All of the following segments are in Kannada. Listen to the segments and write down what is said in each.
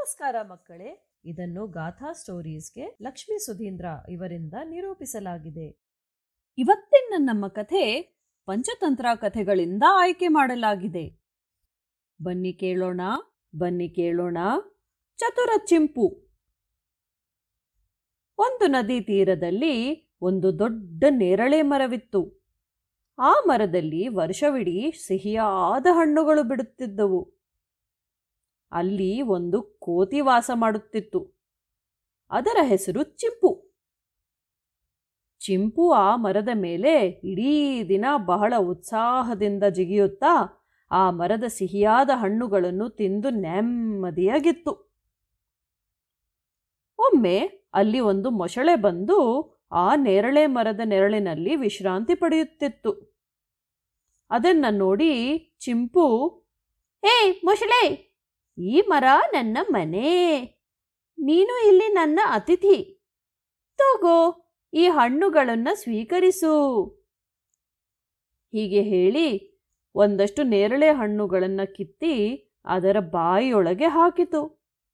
ನಮಸ್ಕಾರ ಮಕ್ಕಳೇ ಇದನ್ನು ಗಾಥಾ ಸ್ಟೋರೀಸ್ಗೆ ಲಕ್ಷ್ಮೀ ಸುಧೀಂದ್ರ ಇವರಿಂದ ನಿರೂಪಿಸಲಾಗಿದೆ ಇವತ್ತಿನ ನಮ್ಮ ಕಥೆ ಪಂಚತಂತ್ರ ಕಥೆಗಳಿಂದ ಆಯ್ಕೆ ಮಾಡಲಾಗಿದೆ ಬನ್ನಿ ಕೇಳೋಣ ಬನ್ನಿ ಕೇಳೋಣ ಚತುರ ಚಿಂಪು ಒಂದು ನದಿ ತೀರದಲ್ಲಿ ಒಂದು ದೊಡ್ಡ ನೇರಳೆ ಮರವಿತ್ತು ಆ ಮರದಲ್ಲಿ ವರ್ಷವಿಡೀ ಸಿಹಿಯಾದ ಹಣ್ಣುಗಳು ಬಿಡುತ್ತಿದ್ದವು ಅಲ್ಲಿ ಒಂದು ಕೋತಿ ವಾಸ ಮಾಡುತ್ತಿತ್ತು ಅದರ ಹೆಸರು ಚಿಂಪು ಚಿಂಪು ಆ ಮರದ ಮೇಲೆ ಇಡೀ ದಿನ ಬಹಳ ಉತ್ಸಾಹದಿಂದ ಜಿಗಿಯುತ್ತಾ ಆ ಮರದ ಸಿಹಿಯಾದ ಹಣ್ಣುಗಳನ್ನು ತಿಂದು ನೆಮ್ಮದಿಯಾಗಿತ್ತು ಒಮ್ಮೆ ಅಲ್ಲಿ ಒಂದು ಮೊಸಳೆ ಬಂದು ಆ ನೇರಳೆ ಮರದ ನೆರಳಿನಲ್ಲಿ ವಿಶ್ರಾಂತಿ ಪಡೆಯುತ್ತಿತ್ತು ಅದನ್ನ ನೋಡಿ ಚಿಂಪು ಏ ಮೊಸಳೆ ಈ ಮರ ನನ್ನ ಮನೆ ನೀನು ಇಲ್ಲಿ ನನ್ನ ಅತಿಥಿ ತಗೋ ಈ ಹಣ್ಣುಗಳನ್ನು ಸ್ವೀಕರಿಸು ಹೀಗೆ ಹೇಳಿ ಒಂದಷ್ಟು ನೇರಳೆ ಹಣ್ಣುಗಳನ್ನು ಕಿತ್ತಿ ಅದರ ಬಾಯಿಯೊಳಗೆ ಹಾಕಿತು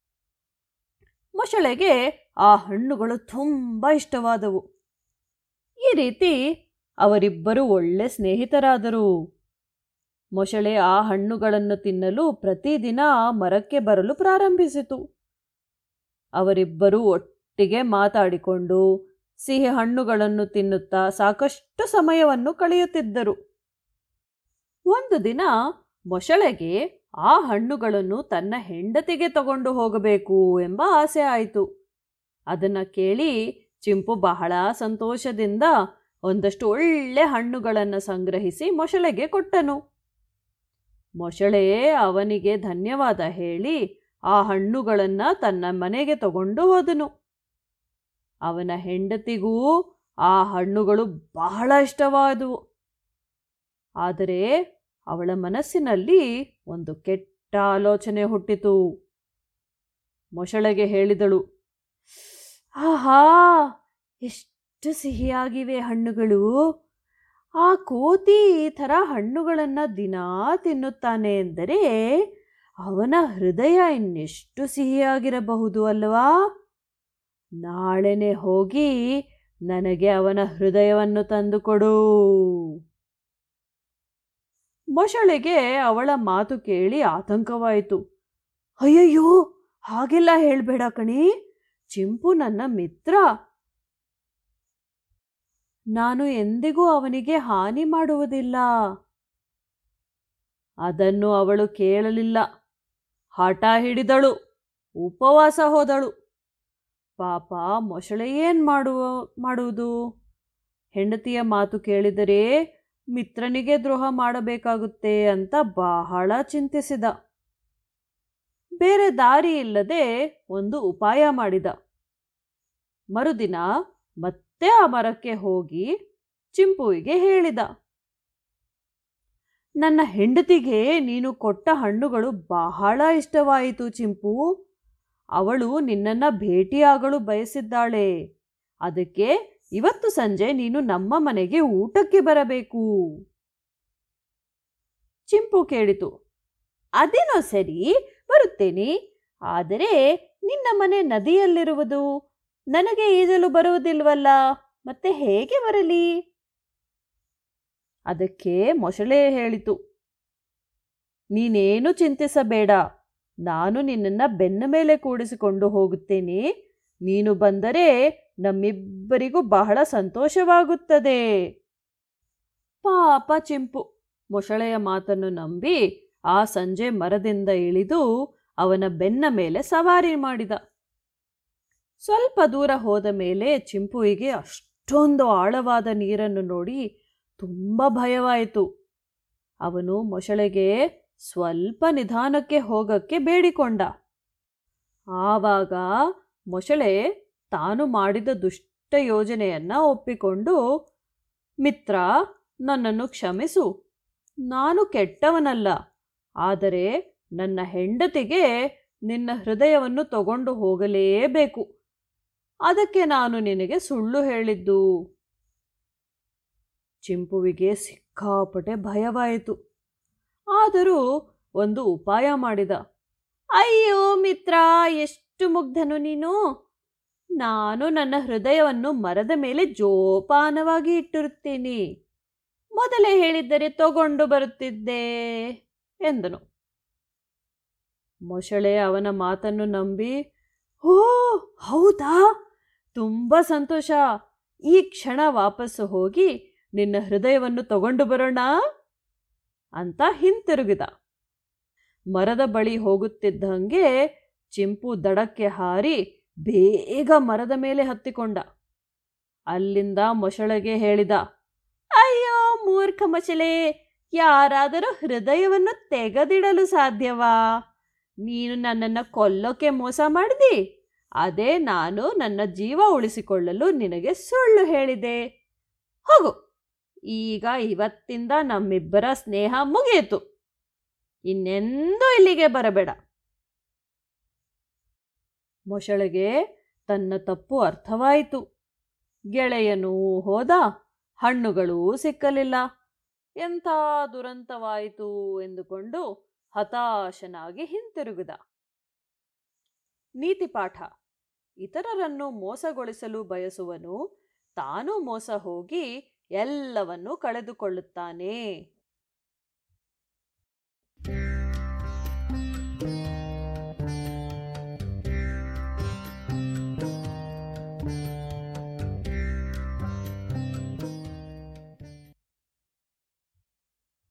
ಮೊಸಳೆಗೆ ಆ ಹಣ್ಣುಗಳು ತುಂಬ ಇಷ್ಟವಾದವು ಈ ರೀತಿ ಅವರಿಬ್ಬರು ಒಳ್ಳೆ ಸ್ನೇಹಿತರಾದರು ಮೊಸಳೆ ಆ ಹಣ್ಣುಗಳನ್ನು ತಿನ್ನಲು ಪ್ರತಿದಿನ ಆ ಮರಕ್ಕೆ ಬರಲು ಪ್ರಾರಂಭಿಸಿತು ಅವರಿಬ್ಬರು ಒಟ್ಟಿಗೆ ಮಾತಾಡಿಕೊಂಡು ಸಿಹಿ ಹಣ್ಣುಗಳನ್ನು ತಿನ್ನುತ್ತಾ ಸಾಕಷ್ಟು ಸಮಯವನ್ನು ಕಳೆಯುತ್ತಿದ್ದರು ಒಂದು ದಿನ ಮೊಸಳೆಗೆ ಆ ಹಣ್ಣುಗಳನ್ನು ತನ್ನ ಹೆಂಡತಿಗೆ ತಗೊಂಡು ಹೋಗಬೇಕು ಎಂಬ ಆಸೆ ಆಯಿತು ಅದನ್ನು ಕೇಳಿ ಚಿಂಪು ಬಹಳ ಸಂತೋಷದಿಂದ ಒಂದಷ್ಟು ಒಳ್ಳೆ ಹಣ್ಣುಗಳನ್ನು ಸಂಗ್ರಹಿಸಿ ಮೊಸಳೆಗೆ ಕೊಟ್ಟನು ಮೊಸಳೆ ಅವನಿಗೆ ಧನ್ಯವಾದ ಹೇಳಿ ಆ ಹಣ್ಣುಗಳನ್ನು ತನ್ನ ಮನೆಗೆ ತಗೊಂಡು ಹೋದನು ಅವನ ಹೆಂಡತಿಗೂ ಆ ಹಣ್ಣುಗಳು ಬಹಳ ಇಷ್ಟವಾದವು ಆದರೆ ಅವಳ ಮನಸ್ಸಿನಲ್ಲಿ ಒಂದು ಕೆಟ್ಟ ಆಲೋಚನೆ ಹುಟ್ಟಿತು ಮೊಸಳೆಗೆ ಹೇಳಿದಳು ಆಹಾ ಎಷ್ಟು ಸಿಹಿಯಾಗಿವೆ ಹಣ್ಣುಗಳು ಆ ಕೋತಿ ಈ ಥರ ಹಣ್ಣುಗಳನ್ನು ದಿನಾ ತಿನ್ನುತ್ತಾನೆ ಎಂದರೆ ಅವನ ಹೃದಯ ಇನ್ನೆಷ್ಟು ಸಿಹಿಯಾಗಿರಬಹುದು ಅಲ್ವಾ ನಾಳೆನೆ ಹೋಗಿ ನನಗೆ ಅವನ ಹೃದಯವನ್ನು ತಂದುಕೊಡು ಮೊಸಳೆಗೆ ಅವಳ ಮಾತು ಕೇಳಿ ಆತಂಕವಾಯಿತು ಅಯ್ಯಯ್ಯೋ ಹಾಗೆಲ್ಲ ಹೇಳಬೇಡ ಕಣಿ ಚಿಂಪು ನನ್ನ ಮಿತ್ರ ನಾನು ಎಂದಿಗೂ ಅವನಿಗೆ ಹಾನಿ ಮಾಡುವುದಿಲ್ಲ ಅದನ್ನು ಅವಳು ಕೇಳಲಿಲ್ಲ ಹಠ ಹಿಡಿದಳು ಉಪವಾಸ ಹೋದಳು ಪಾಪ ಮೊಸಳೆ ಏನು ಮಾಡುವ ಮಾಡುವುದು ಹೆಂಡತಿಯ ಮಾತು ಕೇಳಿದರೆ ಮಿತ್ರನಿಗೆ ದ್ರೋಹ ಮಾಡಬೇಕಾಗುತ್ತೆ ಅಂತ ಬಹಳ ಚಿಂತಿಸಿದ ಬೇರೆ ದಾರಿ ಇಲ್ಲದೆ ಒಂದು ಉಪಾಯ ಮಾಡಿದ ಮರುದಿನ ಮತ್ತೆ ಆ ಮರಕ್ಕೆ ಹೋಗಿ ಚಿಂಪುವಿಗೆ ಹೇಳಿದ ನನ್ನ ಹೆಂಡತಿಗೆ ನೀನು ಕೊಟ್ಟ ಹಣ್ಣುಗಳು ಬಹಳ ಇಷ್ಟವಾಯಿತು ಚಿಂಪು ಅವಳು ನಿನ್ನನ್ನ ಭೇಟಿಯಾಗಲು ಬಯಸಿದ್ದಾಳೆ ಅದಕ್ಕೆ ಇವತ್ತು ಸಂಜೆ ನೀನು ನಮ್ಮ ಮನೆಗೆ ಊಟಕ್ಕೆ ಬರಬೇಕು ಚಿಂಪು ಕೇಳಿತು ಅದೇನೋ ಸರಿ ಬರುತ್ತೇನೆ ಆದರೆ ನಿನ್ನ ಮನೆ ನದಿಯಲ್ಲಿರುವುದು ನನಗೆ ಈಜಲು ಬರುವುದಿಲ್ವಲ್ಲ ಮತ್ತೆ ಹೇಗೆ ಬರಲಿ ಅದಕ್ಕೆ ಮೊಸಳೆ ಹೇಳಿತು ನೀನೇನು ಚಿಂತಿಸಬೇಡ ನಾನು ನಿನ್ನನ್ನು ಬೆನ್ನ ಮೇಲೆ ಕೂಡಿಸಿಕೊಂಡು ಹೋಗುತ್ತೇನೆ ನೀನು ಬಂದರೆ ನಮ್ಮಿಬ್ಬರಿಗೂ ಬಹಳ ಸಂತೋಷವಾಗುತ್ತದೆ ಪಾಪ ಚಿಂಪು ಮೊಸಳೆಯ ಮಾತನ್ನು ನಂಬಿ ಆ ಸಂಜೆ ಮರದಿಂದ ಇಳಿದು ಅವನ ಬೆನ್ನ ಮೇಲೆ ಸವಾರಿ ಮಾಡಿದ ಸ್ವಲ್ಪ ದೂರ ಹೋದ ಮೇಲೆ ಚಿಂಪುವಿಗೆ ಅಷ್ಟೊಂದು ಆಳವಾದ ನೀರನ್ನು ನೋಡಿ ತುಂಬ ಭಯವಾಯಿತು ಅವನು ಮೊಸಳೆಗೆ ಸ್ವಲ್ಪ ನಿಧಾನಕ್ಕೆ ಹೋಗಕ್ಕೆ ಬೇಡಿಕೊಂಡ ಆವಾಗ ಮೊಸಳೆ ತಾನು ಮಾಡಿದ ದುಷ್ಟ ಯೋಜನೆಯನ್ನ ಒಪ್ಪಿಕೊಂಡು ಮಿತ್ರ ನನ್ನನ್ನು ಕ್ಷಮಿಸು ನಾನು ಕೆಟ್ಟವನಲ್ಲ ಆದರೆ ನನ್ನ ಹೆಂಡತಿಗೆ ನಿನ್ನ ಹೃದಯವನ್ನು ತಗೊಂಡು ಹೋಗಲೇಬೇಕು ಅದಕ್ಕೆ ನಾನು ನಿನಗೆ ಸುಳ್ಳು ಹೇಳಿದ್ದು ಚಿಂಪುವಿಗೆ ಸಿಕ್ಕಾಪಟ್ಟೆ ಭಯವಾಯಿತು ಆದರೂ ಒಂದು ಉಪಾಯ ಮಾಡಿದ ಅಯ್ಯೋ ಮಿತ್ರ ಎಷ್ಟು ಮುಗ್ಧನು ನೀನು ನಾನು ನನ್ನ ಹೃದಯವನ್ನು ಮರದ ಮೇಲೆ ಜೋಪಾನವಾಗಿ ಇಟ್ಟಿರುತ್ತೀನಿ ಮೊದಲೇ ಹೇಳಿದ್ದರೆ ತಗೊಂಡು ಬರುತ್ತಿದ್ದೆ ಎಂದನು ಮೊಸಳೆ ಅವನ ಮಾತನ್ನು ನಂಬಿ ಓ ಹೌದಾ ತುಂಬ ಸಂತೋಷ ಈ ಕ್ಷಣ ವಾಪಸ್ಸು ಹೋಗಿ ನಿನ್ನ ಹೃದಯವನ್ನು ತಗೊಂಡು ಬರೋಣ ಅಂತ ಹಿಂತಿರುಗಿದ ಮರದ ಬಳಿ ಹೋಗುತ್ತಿದ್ದಂಗೆ ಚಿಂಪು ದಡಕ್ಕೆ ಹಾರಿ ಬೇಗ ಮರದ ಮೇಲೆ ಹತ್ತಿಕೊಂಡ ಅಲ್ಲಿಂದ ಮೊಸಳೆಗೆ ಹೇಳಿದ ಅಯ್ಯೋ ಮೂರ್ಖ ಮೊಸಳೆ ಯಾರಾದರೂ ಹೃದಯವನ್ನು ತೆಗೆದಿಡಲು ಸಾಧ್ಯವಾ ನೀನು ನನ್ನನ್ನು ಕೊಲ್ಲೋಕೆ ಮೋಸ ಮಾಡಿದಿ ಅದೇ ನಾನು ನನ್ನ ಜೀವ ಉಳಿಸಿಕೊಳ್ಳಲು ನಿನಗೆ ಸುಳ್ಳು ಹೇಳಿದೆ ಹೋಗು ಈಗ ಇವತ್ತಿಂದ ನಮ್ಮಿಬ್ಬರ ಸ್ನೇಹ ಮುಗಿಯಿತು ಇನ್ನೆಂದೂ ಇಲ್ಲಿಗೆ ಬರಬೇಡ ಮೊಸಳೆಗೆ ತನ್ನ ತಪ್ಪು ಅರ್ಥವಾಯಿತು ಗೆಳೆಯನೂ ಹೋದ ಹಣ್ಣುಗಳೂ ಸಿಕ್ಕಲಿಲ್ಲ ಎಂಥ ದುರಂತವಾಯಿತು ಎಂದುಕೊಂಡು ಹತಾಶನಾಗಿ ಹಿಂತಿರುಗಿದ ನೀತಿಪಾಠ ಇತರರನ್ನು ಮೋಸಗೊಳಿಸಲು ಬಯಸುವನು ತಾನು ಮೋಸ ಹೋಗಿ ಎಲ್ಲವನ್ನೂ ಕಳೆದುಕೊಳ್ಳುತ್ತಾನೆ